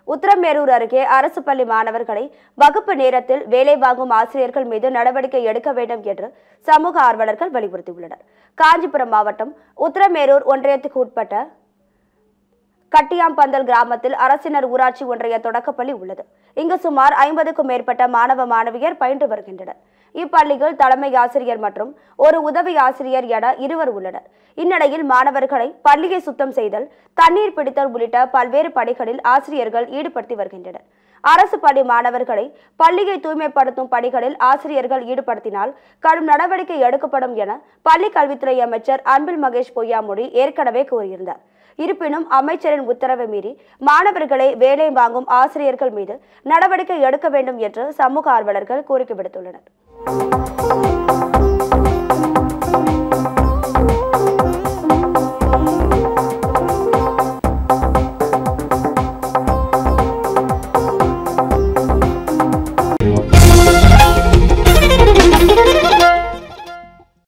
உத்தரமேரூர் அருகே அரசு பள்ளி மாணவர்களை வகுப்பு நேரத்தில் வேலை வாங்கும் ஆசிரியர்கள் மீது நடவடிக்கை எடுக்க வேண்டும் என்று சமூக ஆர்வலர்கள் வலியுறுத்தியுள்ளனர் காஞ்சிபுரம் மாவட்டம் உத்தரமேரூர் ஒன்றியத்துக்கு உட்பட்ட கட்டியாம்பந்தல் கிராமத்தில் அரசினர் ஊராட்சி ஒன்றிய தொடக்கப்பள்ளி உள்ளது இங்கு சுமார் ஐம்பதுக்கும் மேற்பட்ட மாணவ மாணவியர் பயின்று வருகின்றனர் இப்பள்ளியில் தலைமை ஆசிரியர் மற்றும் ஒரு உதவி ஆசிரியர் என இருவர் உள்ளனர் இந்நிலையில் மாணவர்களை பள்ளியை சுத்தம் செய்தல் தண்ணீர் பிடித்தல் உள்ளிட்ட பல்வேறு பணிகளில் ஆசிரியர்கள் ஈடுபடுத்தி வருகின்றனர் அரசு பள்ளி மாணவர்களை பள்ளியை தூய்மைப்படுத்தும் பணிகளில் ஆசிரியர்கள் ஈடுபடுத்தினால் கடும் நடவடிக்கை எடுக்கப்படும் என பள்ளி கல்வித்துறை அமைச்சர் அன்பில் மகேஷ் பொய்யாமொழி ஏற்கனவே கூறியிருந்தார் இருப்பினும் அமைச்சரின் உத்தரவை மீறி மாணவர்களை வேலை வாங்கும் ஆசிரியர்கள் மீது நடவடிக்கை எடுக்க வேண்டும் என்று சமூக ஆர்வலர்கள் கோரிக்கை விடுத்துள்ளனர்